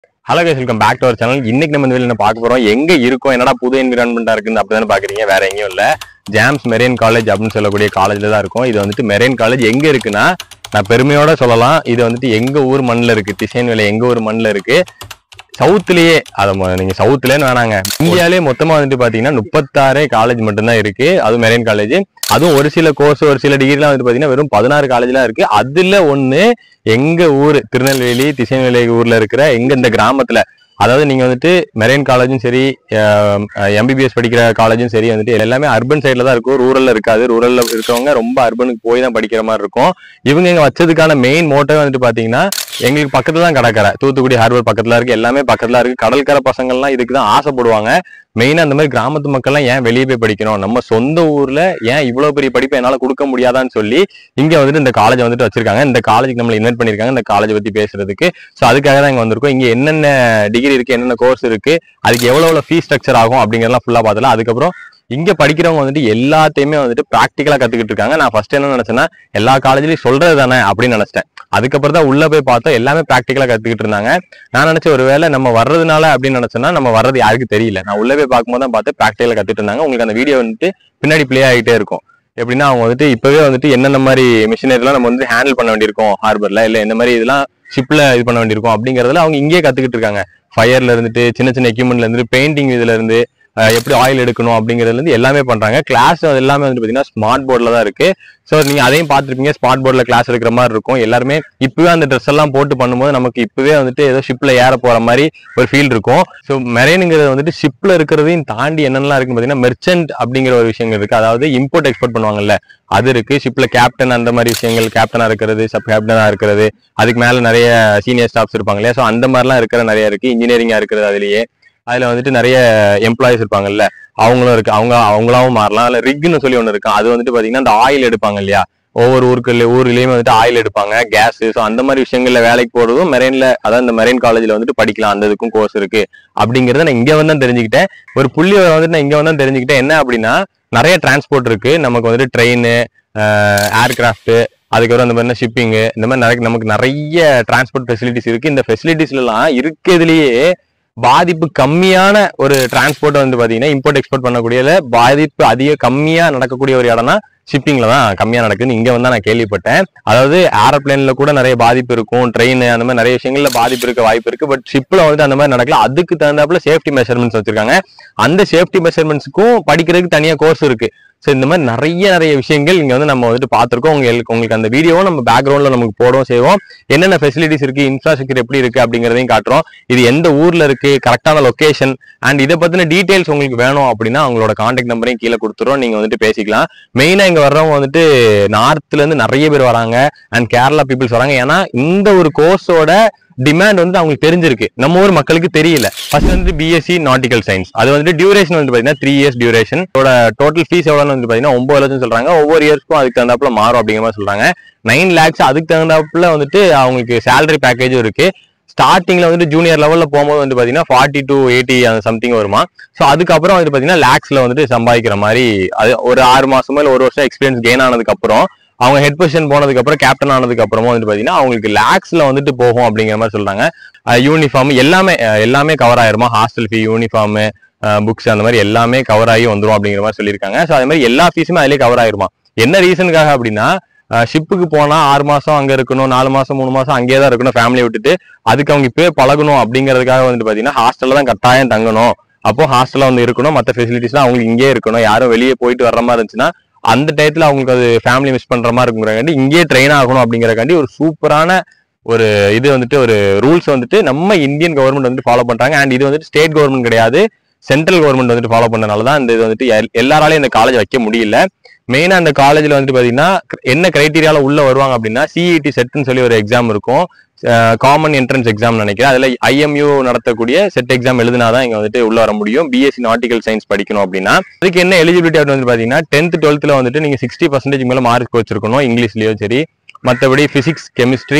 hello guys welcome back to our channel இன்னைக்கு நம்ம இந்த வீடியோ என்ன பார்க்க போறோம் எங்க இருக்கோம் என்னடா புது என்விரான்மெண்டா இருக்குன்னு அப்படிதானே பாக்குறீங்க வேற எங்கேயும் இல்ல ஜாம்ஸ் மெரைன் காலேஜ் அப்படின்னு சொல்லக்கூடிய காலேஜ்ல தான் இருக்கும் இது வந்துட்டு மெரைன் காலேஜ் எங்க இருக்குன்னா நான் பெருமையோட சொல்லலாம் இது வந்துட்டு எங்க ஊர் மண்ணில் இருக்கு திசைன்வேலை எங்க ஊர் மண்ணில் இருக்கு சவுத்துலயே அதை மொ- நீங்க சவுத்துலன்னு வேணாங்க இந்தியாலே மொத்தமா வந்துட்டு பாத்தீங்கன்னா முப்பத்தாறே காலேஜ் மட்டும்தான் இருக்கு அதுவும் மெரைன் காலேஜ் அதுவும் ஒரு சில கோர்ஸ் ஒரு சில டிகிரிலாம் வந்து பாத்தீங்கன்னா வெறும் பதினாறு காலேஜ்லாம் இருக்கு அதுல ஒண்ணு எங்க ஊர் திருநெல்வேலி திசைநெல்வேலி ஊர்ல இருக்கிற எங்க இந்த கிராமத்துல அதாவது நீங்க வந்துட்டு மெரைன் காலேஜும் சரி எம்பிபிஎஸ் படிக்கிற காலேஜும் சரி வந்துட்டு எல்லாமே அர்பன் சைட்ல தான் இருக்கும் ரூரல்ல இருக்காது ரூரல்ல இருக்கவங்க ரொம்ப அர்பனுக்கு போய் தான் படிக்கிற மாதிரி இருக்கும் இவங்க இங்க வச்சதுக்கான மெயின் மோட்டோ வந்துட்டு பாத்தீங்கன்னா எங்களுக்கு பக்கத்துல தான் கடற்கரை தூத்துக்குடி ஹார்பர் பக்கத்துல இருக்கு எல்லாமே பக்கத்துல இருக்கு கடற்கரை பசங்கள்லாம் இதுக்கு தான் ஆசைப்படுவாங்க மெயினா அந்த மாதிரி கிராமத்து மக்கள்லாம் ஏன் வெளியே போய் படிக்கணும் நம்ம சொந்த ஊர்ல ஏன் இவ்வளவு பெரிய படிப்பை என்னால கொடுக்க முடியாதான்னு சொல்லி இங்க வந்துட்டு இந்த காலேஜ் வந்துட்டு வச்சிருக்காங்க இந்த காலேஜுக்கு நம்மளை இன்வைட் பண்ணிருக்காங்க இந்த காலேஜ் பத்தி பேசுறதுக்கு சோ அதுக்காக தான் இங்க வந்திருக்கோம் இங்க என்னென்ன டிகிரி இருக்கு என்னென்ன கோர்ஸ் இருக்கு அதுக்கு எவ்வளவு எவ்வளவு ஃபீஸ் ஸ்ட்ரக்சர் ஆகும் அப்படிங்கறதெல்லாம் ஃபுல்லா பார்த்தலாம் அதுக்கப்புறம் இங்க படிக்கிறவங்க வந்துட்டு எல்லாத்தையுமே வந்துட்டு ப்ராக்டிக்கலா கத்துக்கிட்டு இருக்காங்க நான் ஃபர்ஸ்ட் என்ன நினைச்சேன்னா எல்லா காலேஜ்லயும் சொல்றது தானே அப்படின்னு நினைச்சிட்டேன் அதுக்கப்புறம் தான் உள்ள போய் பார்த்தா எல்லாமே ப்ராக்டிக்கலா கத்துக்கிட்டு இருந்தாங்க நான் நினைச்ச ஒருவேளை நம்ம வர்றதுனால அப்படின்னு நினைச்சேன்னா நம்ம வர்றது யாருக்கும் தெரியல நான் உள்ள போய் பார்க்கும்போது தான் பார்த்து ப்ராக்டிக்கலா கத்துட்டு இருந்தாங்க உங்களுக்கு அந்த வீடியோ வந்துட்டு பின்னாடி ப்ளே ஆகிட்டே இருக்கும் எப்படின்னா அவங்க வந்துட்டு இப்பவே வந்துட்டு என்னென்ன மாதிரி மிஷினரிலாம் நம்ம வந்து ஹேண்டில் பண்ண வேண்டியிருக்கோம் ஹார்பர்ல இல்ல இந்த மாதிரி இதெல்லாம் ஷிப்ல இது பண்ண வேண்டியிருக்கும் அப்படிங்கறதுல அவங்க இங்கேயே கத்துக்கிட்டு இருக்காங்க ஃபயர்ல இருந்துட்டு சின்ன சின்ன எக்யூப்மெண்ட்ல இருந்து பெயிண்டிங் இதுல இருந்து அஹ் எப்படி ஆயில் எடுக்கணும் அப்படிங்கறதுல இருந்து எல்லாமே பண்றாங்க கிளாஸ் அது எல்லாமே வந்து பாத்தீங்கன்னா ஸ்மார்ட் போர்டில் தான் இருக்கு ஸோ நீங்க அதையும் பார்த்துருப்பீங்க ஸ்மார்ட் போர்டில் கிளாஸ் எடுக்கிற மாதிரி இருக்கும் எல்லாருமே இப்பவே அந்த ட்ரெஸ் எல்லாம் போட்டு பண்ணும்போது நமக்கு இப்பவே வந்துட்டு ஏதோ ஷிப்ல ஏற போற மாதிரி ஒரு ஃபீல் இருக்கும் ஸோ மெரைனுங்கிறது வந்துட்டு ஷிப்ல இருக்கிறதையும் தாண்டி என்னென்னலாம் இருக்குன்னு பாத்தீங்கன்னா மெர்ச்சன்ட் அப்படிங்கிற ஒரு விஷயங்கள் இருக்கு அதாவது இம்போர்ட் எக்ஸ்போர்ட் பண்ணுவாங்கல்ல அது இருக்கு ஷிப்ல கேப்டன் அந்த மாதிரி விஷயங்கள் கேப்டனா இருக்கிறது சப் கேப்டனா இருக்கிறது அதுக்கு மேல நிறைய சீனியர் ஸ்டாஃப்ஸ் இருப்பாங்க இல்லையா ஸோ அந்த மாதிரிலாம் இருக்கிற நிறைய இருக்கு இன்ஜினியரிங்கா இருக்கிறது அதுலயே அதுல வந்துட்டு நிறைய எம்ப்ளாயிஸ் இருப்பாங்கல்ல அவங்களும் இருக்கு அவங்க அவங்களாவும் மாறலாம் இல்ல ரிக்னு சொல்லி ஒண்ணு இருக்கு அது வந்துட்டு பாத்தீங்கன்னா அந்த ஆயில் எடுப்பாங்க இல்லையா ஒவ்வொரு ஊருக்குள்ள ஊர்லயுமே வந்துட்டு ஆயில் எடுப்பாங்க கேஸ் ஸோ அந்த மாதிரி விஷயங்கள்ல வேலைக்கு போறதும் மெரைன்ல அதாவது இந்த மெரைன் காலேஜ்ல வந்துட்டு படிக்கலாம் அந்த இதுக்கும் கோர்ஸ் இருக்கு அப்படிங்கறத நான் இங்க வந்து தான் தெரிஞ்சுக்கிட்டேன் ஒரு புள்ளி வந்துட்டு நான் இங்க வந்து தான் தெரிஞ்சுக்கிட்டேன் என்ன அப்படின்னா நிறைய டிரான்ஸ்போர்ட் இருக்கு நமக்கு வந்துட்டு ட்ரெயின் ஏர்கிராஃப்ட் அதுக்கப்புறம் அந்த மாதிரி ஷிப்பிங் இந்த மாதிரி நிறைய நமக்கு நிறைய டிரான்ஸ்போர்ட் ஃபெசிலிட்டிஸ் இருக்கு இந்த ஃபெசிலிட்டிஸ்ல எல்லாம் இருக்கிறதுலயே பாதிப்பு கம்மியான ஒரு டிரான்ஸ்போர்ட் வந்து பாத்தீங்கன்னா இம்போர்ட் எக்ஸ்போர்ட் பண்ணக்கூடியதுல பாதிப்பு அதிக கம்மியா நடக்கக்கூடிய ஒரு இடம்னா ஷிப்பிங்ல தான் கம்மியா நடக்குதுன்னு இங்க வந்து நான் கேள்விப்பட்டேன் அதாவது ஏரோப்ளேன்ல கூட நிறைய பாதிப்பு இருக்கும் ட்ரெயின் அந்த மாதிரி நிறைய விஷயங்கள்ல பாதிப்பு இருக்க வாய்ப்பு இருக்கு பட் ஷிப்ல வந்து அந்த மாதிரி நடக்கல அதுக்கு தகுந்தாப்புல சேஃப்டி மெஷர்மெண்ட்ஸ் வச்சிருக்காங்க அந்த சேஃப்டி மெஷர்மெண்ட்ஸுக்கும் படிக்கிறதுக்கு தனியா கோர்ஸ் இருக்கு ஸோ இந்த மாதிரி நிறைய நிறைய விஷயங்கள் இங்க வந்து நம்ம வந்துட்டு பார்த்திருக்கோம் உங்களுக்கு உங்களுக்கு அந்த வீடியோவும் நம்ம பேக்ரவுண்ட்ல நமக்கு போடவும் செய்வோம் என்னென்ன ஃபெசிலிட்டிஸ் இருக்கு இன்ஃப்ராஸ்ட்ரக்சர் எப்படி இருக்கு அப்படிங்கறதையும் காட்டுறோம் இது எந்த ஊர்ல இருக்கு கரெக்டான லொகேஷன் அண்ட் இதை பத்தின டீடைல்ஸ் உங்களுக்கு வேணும் அப்படின்னா அவங்களோட கான்டாக்ட் நம்பரையும் கீழே கொடுத்துறோம் நீங்க வந்துட்டு பேசிக்கலாம் மெயினா இங்க வர்றவங்க வந்துட்டு நார்த்ல இருந்து நிறைய பேர் வராங்க அண்ட் கேரளா பீப்புள்ஸ் வராங்க ஏன்னா இந்த ஒரு கோர்ஸோட டிமாண்ட் வந்து அவங்களுக்கு தெரிஞ்சிருக்கு நம்ம ஊர் மக்களுக்கு தெரியல ஃபர்ஸ்ட் வந்து பிஎஸ்சி நாட்டிக்கல் சயின்ஸ் அது வந்துட்டு டியூரேஷன் வந்து பாத்தீங்கன்னா three years duration total fees எவ்வளோன்னு வந்து பாத்தீங்கன்னா ஒன்பது லட்சம் சொல்றாங்க ஒவ்வொரு இயர்ஸ்க்கும் அதுக்கு தகுந்தாப்புல மாறும் அப்படிங்கிற மாதிரி சொல்றாங்க நைன் லேக்ஸ் அதுக்கு தகுந்தாப்புல வந்துட்டு அவங்களுக்கு சேலரி பேக்கேஜும் இருக்கு ஸ்டார்டிங்ல வந்துட்டு ஜூனியர் லெவல்ல போகும்போது வந்து பாத்தீங்கன்னா ஃபார்ட்டி டு எயிட்டி அந்த சம்திங் வருமா ஸோ அதுக்கப்புறம் வந்து பாத்தீங்கன்னா லேக்ஸ்ல வந்துட்டு சம்பாதிக்கிற மாதிரி அது ஒரு ஆறு மாசமோ இல்லை ஒரு வருஷம் எக்ஸ்பீரியன்ஸ் கெயின் ஆனதுக்கு அப்புறம் அவங்க ஹெட் பொசிஷன் போனதுக்கு அப்புறம் கேப்டன் ஆனதுக்கு அப்புறமா வந்து பாத்தீங்கன்னா அவங்களுக்கு லேக்ஸ்ல வந்துட்டு போகும் அப்படிங்கிற மாதிரி சொல்றாங்க யூனிஃபார்ம் எல்லாமே அஹ் எல்லாமே கவர் ஆயிருமா ஹாஸ்டல் ஃபீ யூனிஃபார்ம் புக்ஸ் அந்த மாதிரி எல்லாமே கவர் ஆகி வந்துரும் அப்படிங்கிற மாதிரி சொல்லியிருக்காங்க ஸோ அதே மாதிரி எல்லா ஃபீஸுமே அதிலே கவர் ஆயிருமா என்ன ரீசனுக்காக அப்படின்னா ஷிப்புக்கு போனா ஆறு மாசம் அங்க இருக்கணும் நாலு மாசம் மூணு மாசம் அங்கேயே தான் இருக்கணும் ஃபேமிலியை விட்டுட்டு அதுக்கு அவங்க இப்பவே பழகணும் அப்படிங்கிறதுக்காக வந்துட்டு பாத்தீங்கன்னா ஹாஸ்டல்ல தான் கட்டாயம் தங்கணும் அப்போ ஹாஸ்டல்ல வந்து இருக்கணும் மற்ற ஃபெசிலிட்டிஸ்லாம் அவங்களுக்கு இங்கேயே இருக்கணும் யாரும் வெளியே போயிட்டு வர்ற மாதிரி இருந்துச்சுன்னா அந்த டயத்துல அவங்களுக்கு அது ஃபேமிலி மிஸ் பண்ற மாதிரி இருக்குங்கிறக்காண்டி இங்கேயே ட்ரெயின் ஆகணும் அப்படிங்கறக்காண்டி ஒரு சூப்பரான ஒரு இது வந்துட்டு ஒரு ரூல்ஸ் வந்துட்டு நம்ம இந்தியன் கவர்மெண்ட் வந்துட்டு ஃபாலோ பண்றாங்க அண்ட் இது வந்துட்டு ஸ்டேட் கவர்மெண்ட் கிடையாது சென்ட்ரல் கவர்மெண்ட் வந்துட்டு ஃபாலோ பண்ணனால தான் இந்த இது வந்துட்டு எல்- எல்லாராலையும் இந்த காலேஜ் வைக்க முடியல மெயினா அந்த காலேஜ்ல வந்துட்டு பாத்தீங்கன்னா என்ன கிரைட்டீரியால உள்ள வருவாங்க அப்படின்னா சிஇடி செட்னு சொல்லி ஒரு எக்ஸாம் இருக்கும் காமன் என்ட்ரன்ஸ் எக்ஸாம் நினைக்கிறேன் அதுல ஐஎம்யூ நடத்தக்கூடிய செட் எக்ஸாம் எழுதினாதான் இங்க வந்துட்டு உள்ள வர முடியும் பிஎஸ்சி நாட்டிக்கல் சயின்ஸ் படிக்கணும் அப்படின்னா அதுக்கு என்ன எலிஜிபிலிட்டி அப்படின்னு வந்து பாத்தீங்கன்னா டென்த் டுவெல்த்ல வந்துட்டு நீங்க சிக்ஸ்டி பர்சன்டேஜ் மேல மார்க் வச்சிருக்கணும் இங்கிலீஷ்லயும் சரி மற்றபடி பிசிக்ஸ் கெமிஸ்ட்ரி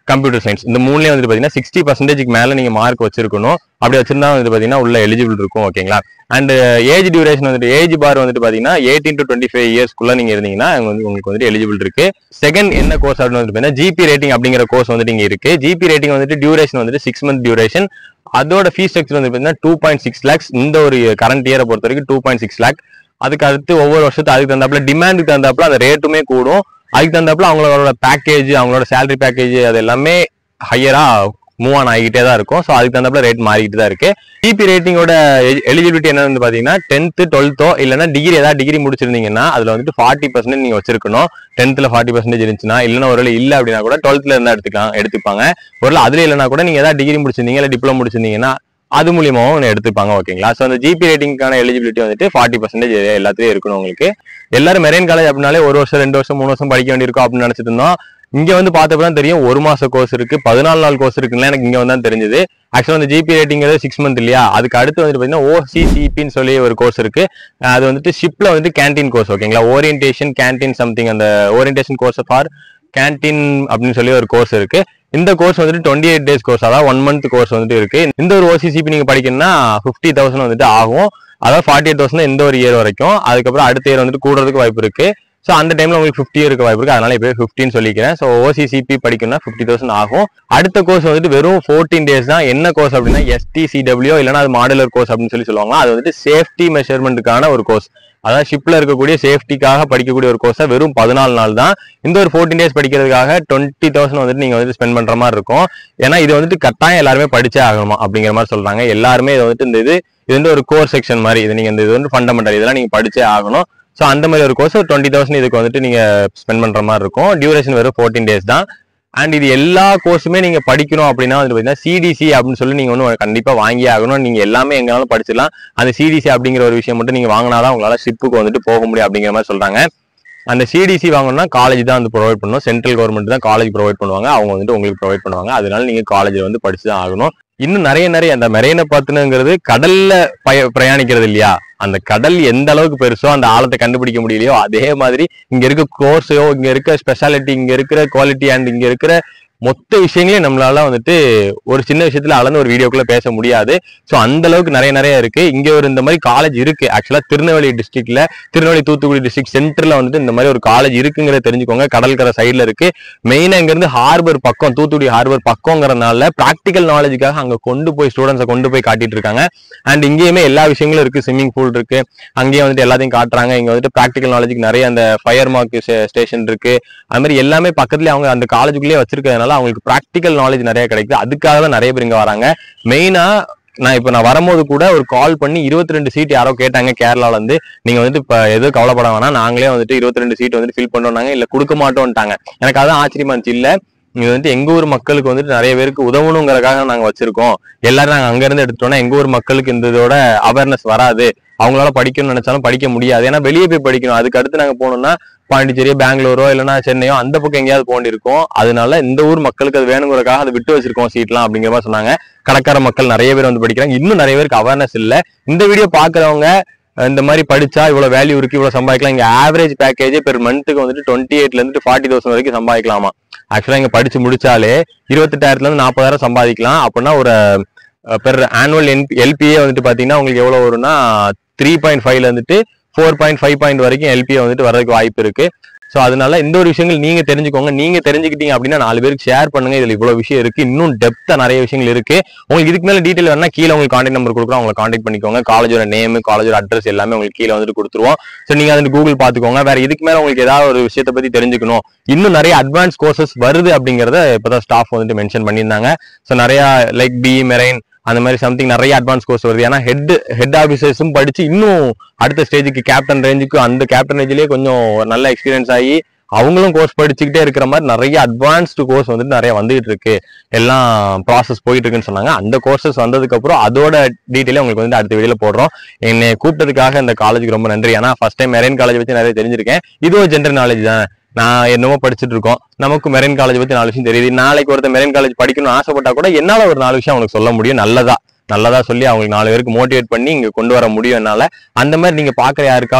கம்ப்யூட்டர் சயின்ஸ் இந்த மூணுலயே வந்து பாத்தீங்கன்னா சிக்ஸ்டி பர்சன்டேஜ்க்கு மேல நீங்க மார்க் வச்சிருக்கணும் அப்படி வச்சிருந்தா வந்து பாத்தீங்கன்னா உள்ள எலிஜிபிள் இருக்கும் ஓகேங்களா அண்ட் ஏஜ் டியூரேஷன் வந்துட்டு ஏஜ் பார் வந்துட்டு பாத்தீங்கன்னா எயிட்டீன் டு டுவெண்ட்டி ஃபைவ் இயர்ஸ்க்குள்ள நீங்க இருந்தீங்கன்னா அங்க வந்து உங்களுக்கு வந்துட்டு எலிஜிபிள் இருக்கு செகண்ட் என்ன கோர்ஸ் அப்படின்னு வந்து பாத்தீங்கன்னா ஜிபி ரேட்டிங் அப்படிங்கிற கோர்ஸ் வந்துட்டு இங்க இருக்கு ஜிபி ரேட்டிங் வந்துட்டு டியூரேஷன் வந்துட்டு சிக்ஸ் மந்த் டியூரேஷன் அதோட ஃபீஸ் ஸ்ட்ரக்சர் வந்து பாத்தீங்கன்னா டூ பாயிண்ட் சிக்ஸ் லேக்ஸ் இந்த ஒரு கரண்ட் இயரை பொறுத்த வரைக்கும் டூ பாயிண்ட் சிக்ஸ் லேக் அதுக்கு அடுத்து ஒவ்வொரு வருஷத்துக்கு அதுக்கு தகுந்தாப்புல டிமாண்டுக்கு தகுந்தாப்புல அந்த ரேட்டுமே கூடும் அதுக்கு தகுந்தாப்புல அவங்களோட பேக்கேஜ் அவங்களோட சேலரி பேக்கேஜ் அது எல்லாமே ஹையரா மூவ் ஆன் ஆகிட்டே தான் இருக்கும் ஸோ அதுக்கு தகுந்தாப்புல ரேட் மாறிக்கிட்டு தான் இருக்கு டிபி ரேட்டிங்கோட எலிஜிபிலிட்டி என்ன வந்து பாத்தீங்கன்னா டென்த்து டுவெல்த்தோ இல்லைன்னா டிகிரி ஏதாவது டிகிரி முடிச்சிருந்தீங்கன்னா அதுல வந்துட்டு ஃபார்ட்டி பர்சன்டேஜ் நீங்க வச்சிருக்கணும் டென்த்ல ஃபார்ட்டி பர்சன்டேஜ் இருந்துச்சுன்னா இல்லைன்னா ஒரு இல்ல அப்படின்னா கூட டுவெல்த்ல இருந்தா எடுத்துக்கலாம் எடுத்துப்பாங்க ஒரு அதுல இல்லைன்னா கூட நீங்க ஏதாவது டிகிரி முடிச்சிருந்தீங்க இல்லை டிப்ளமோ முடிச்சிருந்தீங்கன்னா அது மூலியமாவும் ஒன்று எடுத்துப்பாங்க ஓகேங்களா ஸோ அந்த ஜிபி ரேட்டிங்கான எலிஜிபிலிட்டி வந்துட்டு ஃபார்ட்டி பர்சன்டேஜ் எல்லாத்துலயும் இருக்கணும் உங்களுக்கு எல்லாரும் மெரைன் காலேஜ் அப்படின்னாலே ஒரு வருஷம் ரெண்டு வருஷம் மூணு வருஷம் படிக்க வேண்டியிருக்கும் அப்படின்னு நினைச்சிட்டு இருந்தோம் இங்க வந்து பார்த்தப்பதான் தெரியும் ஒரு மாச கோர்ஸ் இருக்கு பதினாலு நாள் கோர்ஸ் இருக்குன்னு எனக்கு இங்க வந்து தான் தெரிஞ்சது ஆக்சுவலா அந்த ஜிபி ரேட்டிங்கிறது சிக்ஸ் மந்த் இல்லையா அதுக்கு அடுத்து வந்து பாத்தீங்கன்னா ஓசிசிபின்னு சொல்லி ஒரு கோர்ஸ் இருக்கு அஹ் அது வந்துட்டு ஷிப்ல வந்து கேண்டீன் கோர்ஸ் ஓகேங்களா ஓரியன்டேஷன் கேண்டீன் சம்திங் அந்த ஓரியன்டேஷன் கோர்ஸ் ஃபார் கேண்டீன் அப்படின்னு சொல்லி ஒரு கோர்ஸ் இருக்கு இந்த கோர்ஸ் வந்துட்டு டுவெண்ட்டி எயிட் டேஸ் கோர்ஸ் அதாவது ஒன் மந்த் கோர்ஸ் வந்துட்டு இருக்கு இந்த ஒரு ஓசிசிபி நீங்க படிக்கணும்னா ஃபிஃப்டி தௌசண்ட் வந்துட்டு ஆகும் அதாவது ஃபார்ட்டி எயிட் தௌசண்ட் இந்த ஒரு இயர் வரைக்கும் அதுக்கப்புறம் அடுத்த இயர் வந்துட்டு கூடுறதுக்கு வாய்ப்பு இருக்கு ஸோ அந்த டைம்ல உங்களுக்கு ஃபிஃப்டி இருக்க வாய்ப்பு இருக்கு அதனால இப்போ ஃபிஃப்டின்னு சொல்லிக்கிறேன் ஸோ ஓசிசிபி படிக்கணும்னா ஃபிஃப்டி தௌசண்ட் ஆகும் அடுத்த கோர்ஸ் வந்துட்டு வெறும் ஃபோர்டீன் டேஸ் தான் என்ன கோர்ஸ் அப்படின்னா எஸ்டிசிடபிள்யூ இல்லைன்னா அது மாடுலர் கோர்ஸ் அப்படின்னு சொல்லி சொல்லுவாங்க அது வந்துட்டு சேஃப்டி மெஷர்மெண்ட்டுக்கான ஒரு கோர்ஸ் அதாவது ஷிப்ல இருக்கக்கூடிய சேஃப்டிக்காக படிக்கக்கூடிய ஒரு கோர்ஸை வெறும் பதினாலு நாள் தான் இந்த ஒரு ஃபோர்டீன் டேஸ் படிக்கிறதுக்காக டுவெண்ட்டி தௌசண்ட் வந்துட்டு நீங்க வந்துட்டு ஸ்பெண்ட் பண்ற மாதிரி இருக்கும் ஏன்னா இது வந்துட்டு கட்டாயம் எல்லாருமே படிச்சே ஆகணுமா அப்படிங்கிற மாதிரி சொல்றாங்க எல்லாருமே இது வந்துட்டு இந்த இது இது வந்து ஒரு கோர் செக்ஷன் மாதிரி இது நீங்க இந்த இது வந்து ஃபண்டமெண்டல் இதெல்லாம் நீங்க படிச்சே ஆகணும் ஸோ அந்த மாதிரி ஒரு கோர்ஸ் டுவெண்ட்டி தௌசண்ட் இதுக்கு வந்துட்டு நீங்க ஸ்பெண்ட் பண்ற மாதிரி இருக்கும் டியூரேஷன் வெறும் ஃபோர்டீன் டேஸ் தான் அண்ட் இது எல்லா கோர்ஸுமே நீங்க படிக்கணும் அப்படின்னா வந்து பாத்தீங்கன்னா சிடிசி அப்படின்னு சொல்லி நீங்க ஒன்று கண்டிப்பா வாங்கி ஆகணும் நீங்க எல்லாமே எங்கனாலும் படிச்சிடலாம் அந்த சிடிசி அப்படிங்கிற ஒரு விஷயம் மட்டும் நீங்க வாங்கினாதான் உங்களால ஷிப்புக்கு வந்துட்டு போக முடியும் அப்படிங்கிற மாதிரி சொல்றாங்க அந்த சிடிசி வாங்கணும்னா காலேஜ் தான் வந்து ப்ரொவைட் பண்ணணும் சென்ட்ரல் கவர்மெண்ட் தான் காலேஜ் ப்ரொவைட் பண்ணுவாங்க அவங்க வந்துட்டு உங்களுக்கு ப்ரொவைட் பண்ணுவாங்க அதனால நீங்க காலேஜ் வந்து படிச்சு தான் ஆகணும் இன்னும் நிறைய நிறைய அந்த மெரைனை பார்த்துனுங்கிறது கடல்ல பய பிரயாணிக்கிறது இல்லையா அந்த கடல் எந்த அளவுக்கு பெருசோ அந்த ஆழத்தை கண்டுபிடிக்க முடியலையோ அதே மாதிரி இங்க இருக்க கோர்ஸோ இங்க இருக்க ஸ்பெஷாலிட்டி இங்க இருக்கிற குவாலிட்டி அண்ட் இங்க இருக்கிற மொத்த விஷயங்களையும் நம்மளால வந்துட்டு ஒரு சின்ன விஷயத்துல அளந்து ஒரு வீடியோக்குள்ள பேச முடியாது ஸோ அந்த அளவுக்கு நிறைய நிறைய இருக்கு இங்க ஒரு இந்த மாதிரி காலேஜ் இருக்கு ஆக்சுவலா திருநெல்வேலி டிஸ்ட்ரிக்ட்ல திருநெல்வேலி தூத்துக்குடி டிஸ்ட்ரிக்ட் சென்டர்ல வந்துட்டு இந்த மாதிரி ஒரு காலேஜ் இருக்குங்கிறத தெரிஞ்சுக்கோங்க கடற்கரை சைடுல இருக்கு மெயினா இங்க இருந்து ஹார்பர் பக்கம் தூத்துக்குடி ஹார்பர் பக்கங்கிறனால ப்ராக்டிக்கல் நாலேஜுக்காக அங்க கொண்டு போய் ஸ்டூடெண்ட்ஸை கொண்டு போய் காட்டிட்டு இருக்காங்க அண்ட் இங்கேயுமே எல்லா விஷயங்களும் இருக்கு ஸ்விம்மிங் பூல் இருக்கு அங்கேயே வந்துட்டு எல்லாத்தையும் காட்டுறாங்க இங்க வந்துட்டு ப்ராக்டிக்கல் நாலேஜுக்கு நிறைய அந்த ஃபயர் மார்க் ஸ்டேஷன் இருக்கு அது மாதிரி எல்லாமே பக்கத்துலயே அவங்க அந்த காலேஜுக்குள்ளேயே வச்சிருக்கிறதுனால அவங்களுக்கு ப்ராக்டிக்கல் நாலேஜ் நிறைய கிடைக்குது அதுக்காக தான் நிறைய பேர் இங்க வராங்க மெயினா நான் இப்ப நான் வரும்போது கூட ஒரு கால் பண்ணி இருபத்தி ரெண்டு சீட் யாரோ கேட்டாங்க கேரளால இருந்து நீங்க வந்துட்டு இப்ப எதுவும் கவலைப்பட வேணாம் நாங்களே வந்துட்டு இருபத்தி ரெண்டு சீட் வந்துட்டு ஃபில் பண்ணோம்னாங்க இல்ல கொடுக்க மாட்டோம்ட்டாங்க எனக்கு அதான் ஆச்சரியமா இருந்துச்சு இல்ல இது வந்துட்டு எங்க ஊர் மக்களுக்கு வந்துட்டு நிறைய பேருக்கு உதவணுங்கிறதுக்காக நாங்க வச்சிருக்கோம் எல்லாரும் நாங்க அங்க இருந்து எடுத்துட்டோம்னா எங்க ஊர் மக்களுக்கு இந்த இதோட அவேர்னஸ் வராது அவங்களால படிக்கணும்னு நினைச்சாலும் படிக்க முடியாது ஏன்னா வெளியே போய் படிக்கணும் அதுக்கு அடுத்து நாங்க போனோம்னா பாண்டிச்சேரியோ பெங்களூரோ இல்லைன்னா சென்னையோ அந்த பக்கம் எங்கேயாவது போண்டிருக்கோம் அதனால இந்த ஊர் மக்களுக்கு அது வேணுங்கிறதுக்காக அதை விட்டு வச்சிருக்கோம் சீட்லாம் அப்படிங்கிற மாதிரி சொன்னாங்க கடற்கரை மக்கள் நிறைய பேர் வந்து படிக்கிறாங்க இன்னும் நிறைய பேருக்கு அவேர்னஸ் இல்ல இந்த வீடியோ பாக்குறவங்க இந்த மாதிரி படிச்சா இவ்வளவு வேல்யூ இருக்கு இவ்வளவு சம்பாதிக்கலாம் இங்க ஆவரேஜ் பேக்கேஜ் பெர் மந்த்துக்கு வந்துட்டு டுவெண்ட்டி எயிட்ல இருந்து ஃபார்ட்டி தௌசண்ட் வரைக்கும் சம்பாதிக்கலாமா ஆக்சுவலா இங்க படிச்சு முடிச்சாலே இருபத்தெட்டாயிரத்துல இருந்து நாற்பதாயிரம் சம்பாதிக்கலாம் அப்படின்னா ஒரு பெர் ஆனுவல் எல்பிஏ வந்துட்டு பாத்தீங்கன்னா உங்களுக்கு எவ்வளவு வரும்னா த்ரீ பாயிண்ட் ஃபைவ்ல இருந்துட்டு ஃபோர் பாயிண்ட் ஃபைவ் பாயிண்ட் வரைக்கும் எல்பிஏ வந்துட்டு வர்றதுக்கு வாய்ப்பு இருக்கு ஸோ அதனால இந்த ஒரு விஷயங்கள் நீங்க தெரிஞ்சுக்கோங்க நீங்க தெரிஞ்சுக்கிட்டீங்க அப்படின்னா நாலு பேருக்கு ஷேர் பண்ணுங்க இதுல இவ்வளவு விஷயம் இருக்கு இன்னும் டெப்தா நிறைய விஷயங்கள் இருக்கு உங்களுக்கு இதுக்கு மேல டீடைல் வேணா கீழே உங்களுக்கு கான்டாக்ட் நம்பர் கொடுக்குறோம் உங்களை கான்டாக்ட் பண்ணிக்கோங்க காலேஜோட நேம் காலேஜோட அட்ரஸ் எல்லாமே உங்களுக்கு கீழே வந்துட்டு கொடுத்துருவோம் ஸோ நீங்க வந்து கூகுள் பாத்துக்கோங்க வேற இதுக்கு மேல உங்களுக்கு ஏதாவது ஒரு விஷயத்தை பத்தி தெரிஞ்சுக்கணும் இன்னும் நிறைய அட்வான்ஸ் கோர்சஸ் வருது அப்படிங்கறத இப்பதான் ஸ்டாஃப் வந்துட்டு மென்ஷன் பண்ணியிருந்தாங்க ஸோ நிறைய லைக் பி மெரைன் அந்த மாதிரி சம்திங் நிறைய அட்வான்ஸ் கோர்ஸ் வருது ஏன்னா ஹெட் ஹெட் ஆஃபீஸர்ஸும் படிச்சு இன்னும் அடுத்த ஸ்டேஜுக்கு கேப்டன் ரேஞ்சுக்கு அந்த கேப்டன் ரேஞ்சிலேயே கொஞ்சம் நல்ல எக்ஸ்பீரியன்ஸ் ஆகி அவங்களும் கோர்ஸ் படிச்சுக்கிட்டே இருக்கிற மாதிரி நிறைய அட்வான்ஸ்டு கோர்ஸ் வந்துட்டு நிறைய வந்துகிட்டு இருக்கு எல்லாம் ப்ராசஸ் போயிட்டு இருக்குன்னு சொன்னாங்க அந்த கோர்சஸ் வந்ததுக்கு அப்புறம் அதோட டீட்டெயிலே உங்களுக்கு வந்து அடுத்த வீடியோல போடுறோம் என்னை கூப்பிட்டதுக்காக இந்த காலேஜுக்கு ரொம்ப நன்றி ஏன்னா ஃபர்ஸ்ட் டைம் மெரைன் காலேஜ் பத்தி நிறைய தெரிஞ்சிருக்கேன் இது ஒரு ஜென்ரல் நாலேஜ் தான் நான் என்னமோ படிச்சுட்டு இருக்கோம் நமக்கு மெரைன் காலேஜ் பத்தி நாலு விஷயம் தெரியுது நாளைக்கு ஒருத்தர் மெரைன் காலேஜ் படிக்கணும்னு ஆசைப்பட்டா கூட என்னால ஒரு நாலு விஷயம் அவங்களுக்கு சொல்ல முடியும் நல்லதா நல்லதா சொல்லி அவங்களுக்கு நாலு பேருக்கு மோட்டிவேட் பண்ணி இங்க கொண்டு வர முடியும் என்னால அந்த மாதிரி நீங்க பாக்குற யாருக்காவது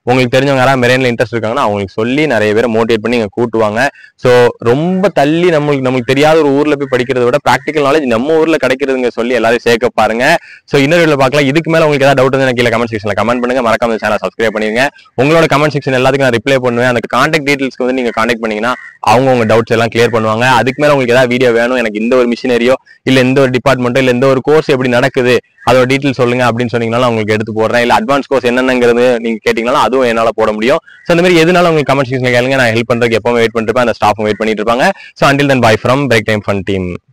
உங்களுக்கு தெரிஞ்சவங்க யாராவது மெரெயின்ல இன்ட்ரெஸ்ட் இருக்காங்கன்னா அவங்களுக்கு சொல்லி நிறைய பேரை மோட்டிவேட் பண்ணி இங்க கூட்டுவாங்க ஸோ ரொம்ப தள்ளி நம்மளுக்கு நம்மளுக்கு தெரியாத ஒரு ஊர்ல போய் படிக்கிறத விட ப்ராக்டிக்கல் நாலேஜ் நம்ம ஊர்ல கிடைக்கிறதுங்க சொல்லி எல்லாரும் சேர்க்க பாருங்க ஸோ இன்னொரு வீடியோல பார்க்கலாம் இதுக்கு மேல உங்களுக்கு ஏதாவது டவுட் இருந்தால் கீழே கமெண்ட் செக்ஷன்ல கமெண்ட் பண்ணுங்க மறக்காம சேனல் சப்ஸ்கிரைப் பண்ணிருங்க உங்களோட கமெண்ட் செக்ஷன் எல்லாத்துக்கும் நான் ரிப்ளை பண்ணுவேன் அந்த கான்டாக்ட் டீடைல்ஸ்க்கு வந்து நீங்க கான்டாக்ட் பண்ணீங்கன்னா அவங்க உங்க டவுட்ஸ் எல்லாம் கிளியர் பண்ணுவாங்க அதுக்கு மேல உங்களுக்கு ஏதாவது வீடியோ வேணும் எனக்கு இந்த ஒரு மிஷினரியோ இல்ல இந்த ஒரு டிபார்ட்மெண்ட்டோ இல்ல இந்த ஒரு கோர்ஸ் எப்படி நடக்குது அதோட டீட்டெயில் சொல்லுங்க அப்படின்னு சொன்னீங்கனாலும் உங்களுக்கு எடுத்து போடுறேன் இல்ல அட்வான்ஸ் கோர்ஸ் என்னென்னங்கிறது நீங்க கேட்டீங்கனாலும் அதுவும் என்னால போட முடியும் ஸோ இந்த மாதிரி எதுனாலும் உங்களுக்கு கமெண்ட் செக்ஷன் கேளுங்க நான் ஹெல்ப் பண்றதுக்கு எப்பவுமே வெயிட் பண்ணிருப்பேன் அந்த ஸ்டாஃபும் வெயிட் பண்ணிட்டு இருப்பாங்க so until then bye from break time fun team